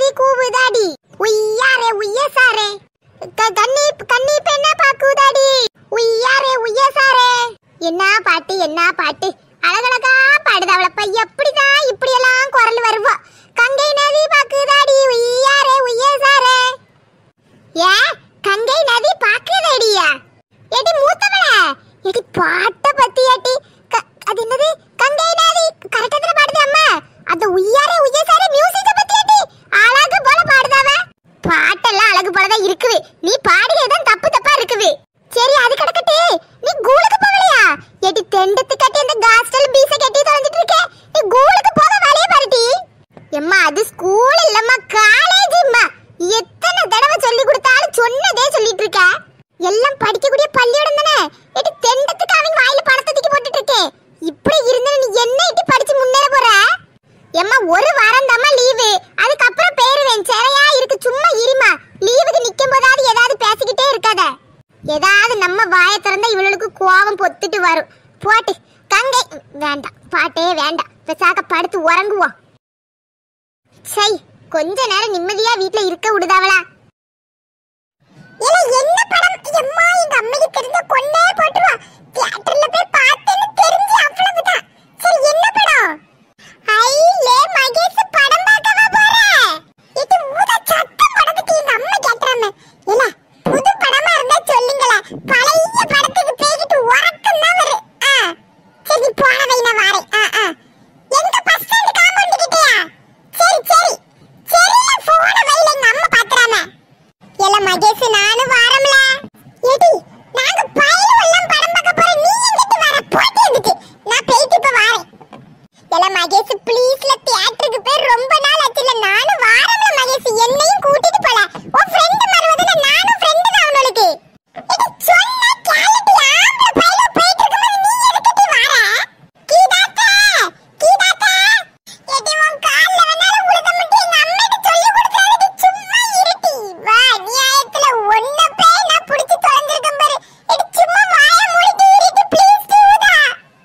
நதி கூவுதாடி உய்யாரே உய்யசாரே க- கண்ணி கண்ணி பெண்ணா பாக்குதாடி உய்யாரே உய்யசாரே என்ன பாட்டு என்ன பாட்டு அழகழகா பாடுது அவளப்ப எப்படிதான் இப்படி எல்லாம் குரல் வருவா கங்கை நதி பாக்குதாடி உய்யாரே உய்யசாரே ஏ கங்கை நதி பாக்குதடியா எடி மூத்தவள எடி பாட்ட பத்தி ஏட்டி க- அது என்னது கங்கை நதி கரெக்டா தான பாடுது அம்மா அந்த உய்யாரே உய்யசாரே மியூசிக்க பத்தி ஏட்டி அழகு போல பாடுதாவ பாட்டெல்லாம் அழகு போல தான் இருக்குது நீ பாடுறது தான் தப்பு தப்பா இருக்குது சரி அது கிடக்கட்டு நீ கூலுக்கு போகலையா எடி தெண்டத்து கட்டி அந்த காஸ்டல் பீஸ கட்டி தொலைஞ்சிட்டு இருக்க நீ கூலுக்கு போக வேலைய பாருடி எம்மா அது ஸ்கூல் இல்லம்மா காலேஜ் அம்மா எத்தனை தடவை சொல்லி கொடுத்தாலும் சொன்னதே சொல்லிட்டு இருக்க எல்லாம் படிக்கக்கூடிய பள்ளியோடம் தானே எடி தெண்டத்துக்கு அவங்க வாயில பணத்தை தூக்கி போட்டுட்டு இருக்கேன் இப்படி இருந்தா நீ என்ன இட்டி படிச்சு முன்னேற போற எம்மா ஒரு வாரம் தாம்மா லீவு அதுக்கப்புறம் பேருவேன் சரியா இருக்கு சும்மா இருமா லீவுக்கு நிக்கும் போதாவது ஏதாவது பேசிக்கிட்டே இருக்காத ஏதாவது நம்ம வாயை திறந்தா இவளுக்கு கோபம் பொத்துட்டு வரும் போட்டு கங்கை வேண்டாம் பாட்டே வேண்டாம் பெசாக்க படுத்து உறங்குவோம் சை கொஞ்ச நேரம் நிம்மதியா வீட்ல இருக்க விடுதாவளா என்ன படம் எம்மா எங்க அம்மைக்கு தெரிஞ்ச கொன்னே போட்டுருவா தியேட்டர்ல போய் பார்த்தேன்னு தெரிஞ்சு அவ்வளவுதான் சரி என்ன படம் ஐ லே மகேஷ் படம் பார்க்கவா போற இது மூத சத்தம் படத்துக்கு எங்க அம்மா கேட்றாம இல்ல புது படமா இருந்தா சொல்லுங்களே பழைய படத்துக்கு பேய்கிட்டு உறக்கம் தான் வரும் ஆ சரி நீ போன வை நான் வாரேன் ஆ ஆ எங்க பஸ் ஸ்டாண்ட் காம்பவுண்ட் கிட்டயா சரி சரி சரியா போன வைல எங்க அம்மா பாத்துறாம எல மகேஷ் நானும் வாரம்ல ஏடி நாங்க பையில எல்லாம் படம் பார்க்க போறோம் நீ எங்கிட்டு வர போட்டு எதுக்கு நான் போயிட்டு இப்ப வாரேன் எல மகேஷ் ப்ளீஸ்ல தியேட்டருக்கு போய் ரொம்ப நாள் ஆச்சுல நானும் வாரம்ல மகேஷ் என்னையும் கூட்டிட்டு போல உன் ஃப்ரெண்ட் மருவதுல நானும் ஃப்ரெண்ட் தான் அவனுக்கு இது சொன்னா கேளுடி ஆம்பள பையில போயிட்டு இருக்கும்போது நீ எதுக்கிட்டு வர கீதாத்தா கீதாத்தா எடி உன் கால்ல வேணாலும் உழுத முட்டி எங்க அம்மைக்கு சொல்லி கொடுக்காதடி சும்மா இருட்டி வா நியாயத்துல ஒன்ன போய் நான் புடிச்சு தொலைஞ்சிருக்கேன் பாரு எடி சும்மா வாய மூடிட்டு இருட்டி ப்ளீஸ் டூதா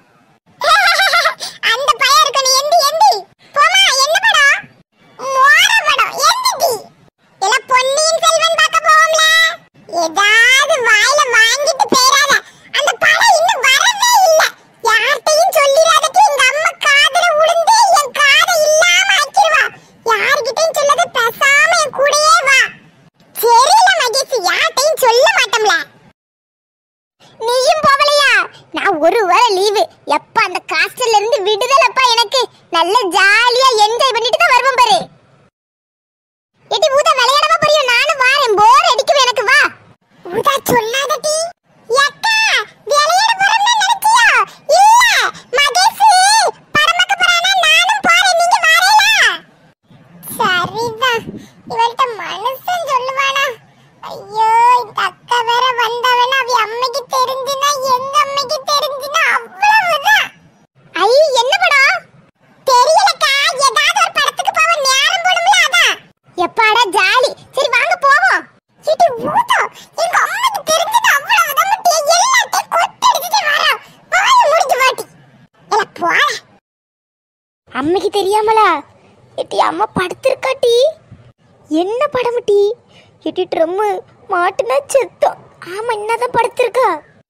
அந்த பையன் இருக்கு நீ எந்தி எந்தி போமா என்ன படம் மோர படம் எந்திடி இல்ல பொன்னியின் செல்வன் பார்க்க போவோம்ல ஏதாவது வாயில வாங்கிட்டு போயிராத அந்த படம் இன்னும் வரவே இல்ல யார்கிட்டயும் சொல்லிராதக்கு எங்க அம்மா காதுல விழுந்து என் காதை இல்லாம ஆக்கிடுவா யார்கிட்டயும் சொல்லாத பேசாம என் கூடயே வா சரியில்ல மகேஷ் யார்கிட்டயும் சொல்ல மாட்டோம்ல நீயும் போகலையா நான் ஒரு வாரம் லீவு எப்ப அந்த காஸ்டல்ல இருந்து விடுதலப்பா எனக்கு நல்ல ஜாலியா என்ஜாய் பண்ணிட்டு தான் வருவேன் பாரு எடி ஊதா விளையாடவா போறியோ நானும் வாரேன் போர் அடிக்கும் எனக்கு வா ஊதா சொல்லாதடி யக்கா விளையாட போறோம்னு நினைச்சியோ இல்ல மகேஷ் படம் பார்க்க போறானா நானும் போறேன் நீங்க வரேலா சரிதான் இவள்கிட்ட மனுஷன் சொல்லுவானா ஐயோ இந்த அக்கா வேற வந்தவன அவ அம்மைக்கு தெரிஞ்சுனா எங்க அம்மைக்கு தெரிஞ்சுனா அவ்வளவுதான் ஐ என்ன படம் தெரியலக்கா ஏதாவது ஒரு படத்துக்கு போக நேரம் போடும்ல அதான் எப்பாடா ஜாலி சரி வாங்க போவோம் இது ஊதோ எங்க அம்மைக்கு தெரிஞ்சது அவ்வளவுதான் மட்டும் எல்லாத்தையும் கொட்டடிச்சிட்டு வரோம் வாய முடிச்சு மாட்டி இல்ல போற அம்மைக்கு தெரியாமலா எட்டி அம்மா படுத்திருக்காட்டி என்ன படம் டி எட்டி ட்ரம்மு மாட்டுனா செத்தோம் ஆமா என்னதான் படுத்திருக்கா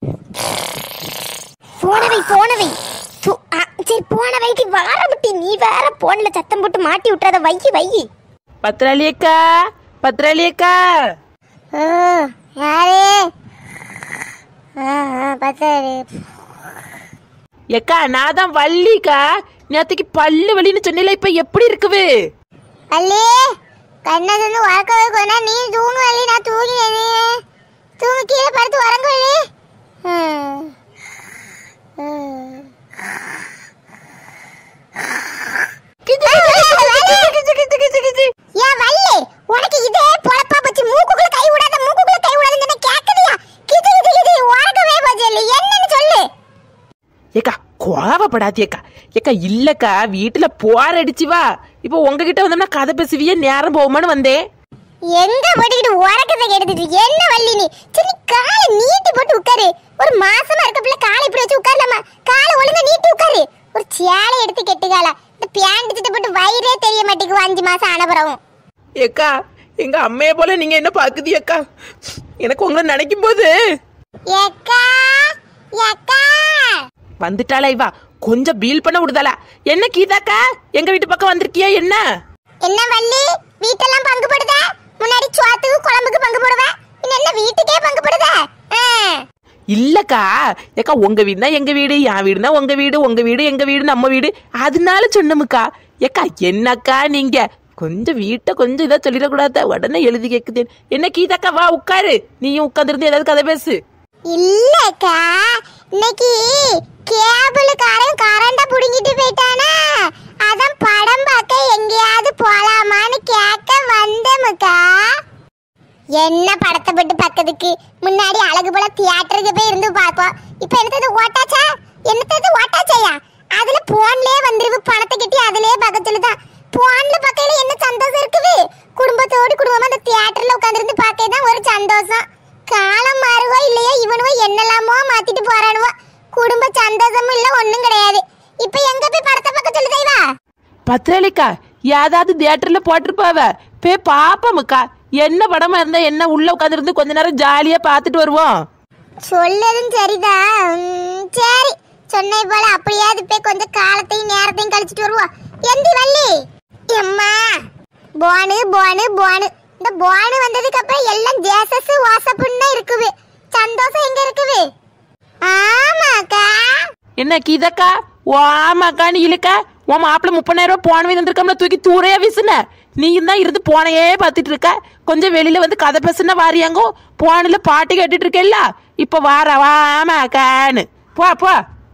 போனவை போனவை சு, ஆ, சரி போனவைக்கு வாரமுட்டி நீ வேற போன்ல சத்தம் போட்டு மாட்டி விட்டுறத வையி வையி பத்ராளி அக்கா பத்ராளி அக்கா ஆ, யாரு ஆ, ஆ, பத்தாரு எக்கா நான் தான் வள்ளிக்கா நேத்துக்கு பல்லு வலின்னு சொன்னீல இப்ப எப்படி இருக்குது அல்லே கண்ணை வந்து உறக்கவே கொண்டா நீ தூங்கு வள்ளி நான் தூங்கி தூங்கி கீழே படுத்து உறங்க வள்ளி ம். ம். ஏன் வள்ளி உனக்கு இதே பொழப்பா போச்சு மூக்குக்குள்ள கை விடாத மூக்குக்குள்ள கை விடாதுன்னு என்ன கேக்குதியா கிது கிது கிது உறக்கவே போச்சு இல்லை என்னன்னு சொல்லு ஏக்கா கோவப்படாதே அக்கா ஏக்கா இல்லக்கா வீட்டுல போர் அடிச்சு வா இப்போ உங்ககிட்ட வந்தோம்னா கதை பேசுவியே நேரம் போகுமான்னு வந்தேன் எங்க போட்டுக்கிட்டு உறக்கத்தை கெடுத்துட்டு என்ன வள்ளி நீ சரி காலை நீட்டி போட்டு உட்காரு ஒரு மாசமா இருக்க பிள்ளை காலை இப்படி வச்சு உட்காரலாமா காலை ஒழுங்கா நீட்டி உட்காரு ஒரு சேலை எடுத்து கெட்டுக்கால இந்த பேண்ட் திட்ட போட்டு வயிறே தெரிய மாட்டேங்குது அஞ்சு மாசம் ஆனப்புறவும் ஏக்கா எங்க அம்மைய போல நீங்க என்ன பாக்குது அக்கா எனக்கு உங்களை நினைக்கும் போது ஏக்கா ஏக்கா வந்துட்டாளா இவா கொஞ்சம் பீல் பண்ண விடுதாளா என்ன கீதாக்கா எங்க வீட்டு பக்கம் வந்திருக்கியா என்ன என்ன வள்ளி வீட்டெல்லாம் பங்கு போடுத முன்னாடி சோத்துக்கு குழம்புக்கு பங்கு போடுவ இன்னும் என்ன வீட்டுக்கே பங்கு போடுத ஆ. இல்லக்கா ஏக்கா உங்க வீடுனா எங்க வீடு என் வீடுனா உங்க வீடு உங்க வீடு எங்க வீடு நம்ம வீடு அதனால சொன்னமுக்கா ஏக்கா என்னக்கா நீங்க கொஞ்சம் வீட்டை கொஞ்சம் இதா சொல்லிடக்கூடாத உடனே எழுதி கேக்குது என்ன கீதாக்கா வா உட்காரு நீயும் உட்காந்துருந்து ஏதாவது கதை பேசு இல்லக்கா இன்னைக்கு கேபிளுக்காரன் கரண்ட புடுங்கிட்டு போயிட்டானா அதான் படம் பார்க்க எங்கேயாவது போலாமான்னு கேட்க வந்தமுக்கா என்ன படத்தை பட்டு பக்கத்துக்கு முன்னாடி அழகு போல தியேட்டருக்கு போய் இருந்து பார்ப்போம் இப்போ என்னது ஓட்டாச்சா என்னது ஓட்டாச்சையா அதுல போன்லயே வந்துருவு பணத்தை கட்டி அதுலயே பார்க்க சொல்லுதான் போன்ல பார்க்கையில என்ன சந்தோஷம் இருக்குது குடும்பத்தோடு குடும்பமா அந்த தியேட்டர்ல உட்கார்ந்திருந்து பார்க்க தான் ஒரு சந்தோஷம் காலம் மாறுவோ இல்லையோ இவனுவோ என்னெல்லாமோ மாத்திட்டு போறானுவோ குடும்ப சந்தோஷமும் இல்ல ஒண்ணும் கிடையாது இப்போ எங்க போய் படத்தை பார்க்க சொல்லுதா இவா பத்திரலிக்கா ஏதாவது தியேட்டர்ல போட்டிருப்பாவ போய் பாப்போமுக்கா என்ன படமா இருந்தா என்ன உள்ள உட்காந்துருந்து கொஞ்ச நேரம் ஜாலியா பார்த்துட்டு வருவோம் சொல்லதும் சரிதான் உம், சரி சொன்னை போல அப்படியாவது போய் கொஞ்சம் காலத்தையும் நேரத்தையும் கழிச்சிட்டு வருவோம் எந்தி வள்ளி எம்மா போனு போனு போனு இந்த போனு வந்ததுக்கு அப்புறம் எல்லாம் ஜேசஸ் வாசப்புன்னு தான் இருக்குது சந்தோஷம் எங்க இருக்குது ஆமாக்கா என்ன கீதாக்கா ஓ ஆமாக்கா நீ இழுக்கா உன் மாப்பிள்ள முப்பதாயிரம் ரூபாய் போனவே வந்திருக்கோம்ல தூக்கி தூரையா வீசுன நீ தான் இருந்து போனையே பார்த்துட்டு இருக்க கொஞ்சம் வெளியில வந்து கதை பேசுனா வாரியாங்கோ போனில பாட்டு கேட்டுட்டு இருக்கேல்ல இப்ப வார வாமாக்கான்னு போ போ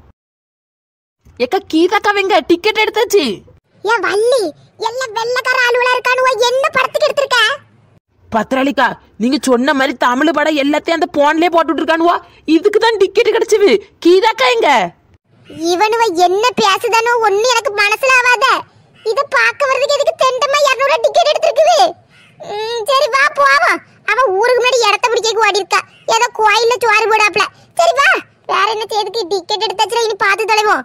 ஏக்கா கீதாக்கா வெங்க டிக்கெட் எடுத்தாச்சு ஏன் வள்ளி எல்லாம் வெள்ளக்கார ஆளுவலா இருக்கானுவோ என்ன படத்துக்கு எடுத்திருக்க பத்திராளிக்கா நீங்க சொன்ன மாதிரி தமிழ் படம் எல்லாத்தையும் அந்த போன்லயே போட்டுட்டு இருக்கானுவா இதுக்கு தான் டிக்கெட் கிடைச்சது கீதாக்கா எங்க இவனுவ என்ன பேசுதானோ ஒண்ணு எனக்கு மனசுல ஆவாத இத பார்க்க வர்றதுக்கு எதுக்கு தெண்டமா 200 டிக்கெட் எடுத்திருக்குது ம், சரி வா போவோம் அவன் ஊருக்கு முன்னாடி இடத்த பிடிக்க ஓடி இருக்கா ஏதோ கோயில்ல சோறு போடாப்ல சரி வா வேற என்ன செய்யறதுக்கு டிக்கெட் எடுத்தாச்சுல இனி பார்த்து தொலைவோம்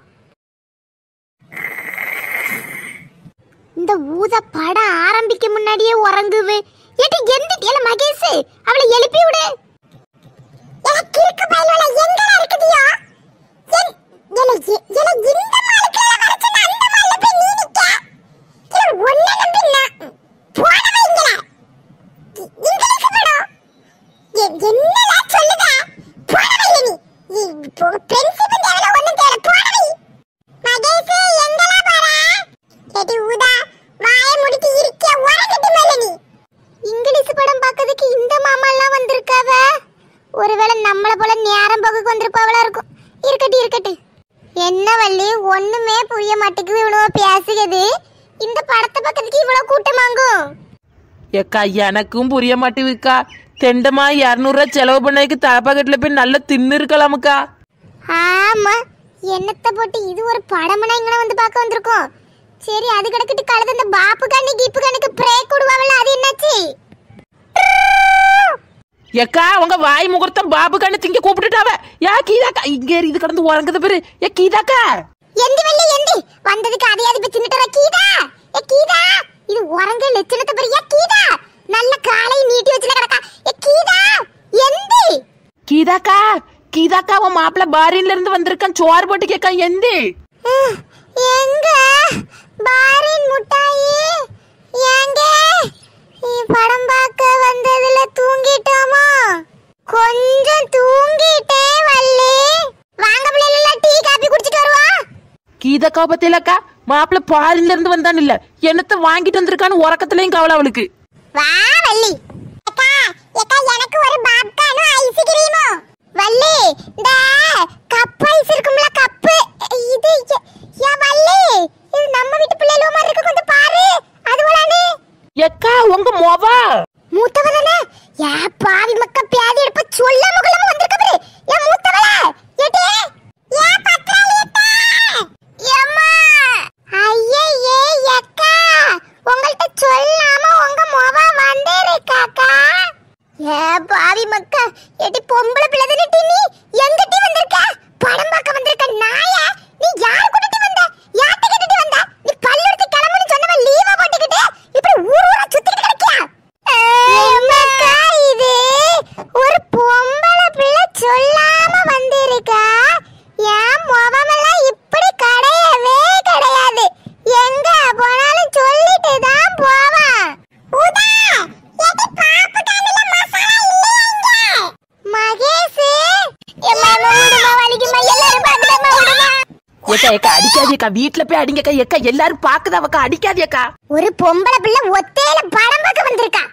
இந்த ஊத படம் ஆரம்பிக்க முன்னாடியே உறங்குது ஏட்டி எந்திட்டியல மகேஷ் அவளை எழுப்பி விடு எனக்கு இருக்கு பயலுல எங்கடா இருக்குதியா என் எல எல இந்த மாலுக்குள்ள வரச்சு அந்த மால்ல போய் நீ நிக்க இல்ல ஒண்ணு நம்பி நான் போட வைங்கல இங்கிலீஷ் படம் எ- என்னடா சொல்லுத போட வை நீ பிரின்சிபல் தேவல ஒண்ணு தேவல போட வை மகேஷ் எங்கடா போற ஏடி ஊதா வாயை முடிட்டு இருக்க உறங்கிட்டு மேல நீ இங்கிலீஷ் படம் பார்க்கிறதுக்கு இந்த மாமா எல்லாம் வந்திருக்காவ ஒருவேளை நம்மள போல நேரம் போக்கு வந்திருப்பாவளா இருக்கும் இருக்கட்டு இருக்கட்டு என்ன வள்ளி ஒண்ணுமே புரிய மாட்டேங்குது இவ்வளவு பேசுகிறது இந்த படத்தை பார்க்கறதுக்கு இவ்வளவு கூட்டமாங்கும் ஏக்கா எனக்கும் புரிய மாட்டேங்குதுக்கா தெண்டமா இரநூறுவா செலவு பண்ணதுக்கு தாப்பாக்கெட்டில் போய் நல்லா தின்னு இருக்கலாமுக்கா ஆமா என்னத்தை போட்டு இது ஒரு படம்னா இங்க வந்து பார்க்க வந்திருக்கோம் சரி அது கிடக்கிட்டு கழுது இந்த பாப்பு கண்ணு கீப்பு கண்ணுக்கு பிரேக் விடுவாங்கல்ல அது என்னாச்சு ஏக்கா உங்க வாய் முகூர்த்தம் பாபு கண்ணு திங்க கூப்பிட்டுட்டாவ யா கீதாக்கா இங்க ஏறி இது கடந்து உறங்குது பேரு ஏ கீதாக்கா எந்தி வள்ளி எந்தி வந்ததுக்கு அதையாவது இப்ப தின்னுட்டு வர கீதா ஏ கீதா இது உறங்க லட்சணத்தை பெரிய கீதா நல்ல காலை நீட்டி வச்சுல கிடக்கா ஏ கீதா எந்தி கீதாக்கா கீதாக்கா உன் மாப்பிள்ள பாரின்ல இருந்து வந்திருக்கான் சோறு போட்டு கேக்கா எந்தி அஹ், எங்க பாரின் முட்டாயி எங்க நீ படம் பார்க்க வந்ததுல தூங்கிட்டோமோ கொஞ்சம் தூங்கிட்டே வள்ளி வாங்க பிள்ளைல டீ காபி குடிச்சிட்டு வருவா கீதாக்கா பத்தியிலக்கா மாப்பிள்ள பாரின்ல இருந்து வந்தான் இல்ல என்னத்த வாங்கிட்டு வந்திருக்கான்னு உறக்கத்துலயும் கவலை அவளுக்கு வா வள்ளி அக்கா அக்கா எனக்கு ஒரு பாப்கார்னும் ஐஸ் கிரீமும் வள்ளி இந்த கப் ஐஸ் இருக்கும்ல கப்பு இது எ- யா வள்ளி இது நம்ம வீட்டு பிள்ளைல மாதிரி இருக்கு கொஞ்சம் பாரு அது போலானே எக்கா உங்க மொவா மூத்தவ தானே யா பாவி மக்க பியாதி எடுப்ப சொல்லாம கொள்ளாம வந்திருக்க பாரு யா மூத்தவள ஏட்டே யா பத்ராலி அக்கா எம்மா ஐயே அக்கா உங்கள்ட்ட சொல்லாம உங்க மொவா வந்திருக்காக்கா ஏ பாவி மக்க ஏட்டி பொம்பளை பிள்ளை தானே நீ எங்கிட்டி வந்திருக்க படம் பார்க்க வந்திருக்க நாயா நீ யார் கூட்டிட்டு வந்த யார்ட்ட கேட்டுட்டு வந்த நீ பல்லெடுத்து கிளம்புன்னு சொன்னவ லீவா போட்டுக்கிட்டு இப்படி ஊர் ஊரா சுத்திட்டு கிடக்க ஏக்கா அடிக்காதியக்கா வீட்டுல போய் அடிங்கக்கா ஏக்கா எல்லாரும் பாக்குதாவக்கா அடிக்காதியக்கா ஒரு பொம்பளை பிள்ளை ஒத்தையில படம் பார்க்க வந்திருக்கா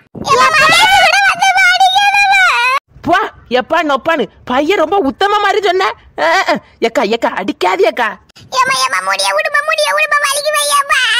போ எப்பா நொப்பான்னு பையன் ரொம்ப உத்தம மாதிரி சொன்ன அஹ், அஹ். ஏக்கா ஏக்கா அடிக்காதியக்கா ஏமா ஏமா முடிய விடுமா முடிய விடுமா வலிக்கு வையாப்பா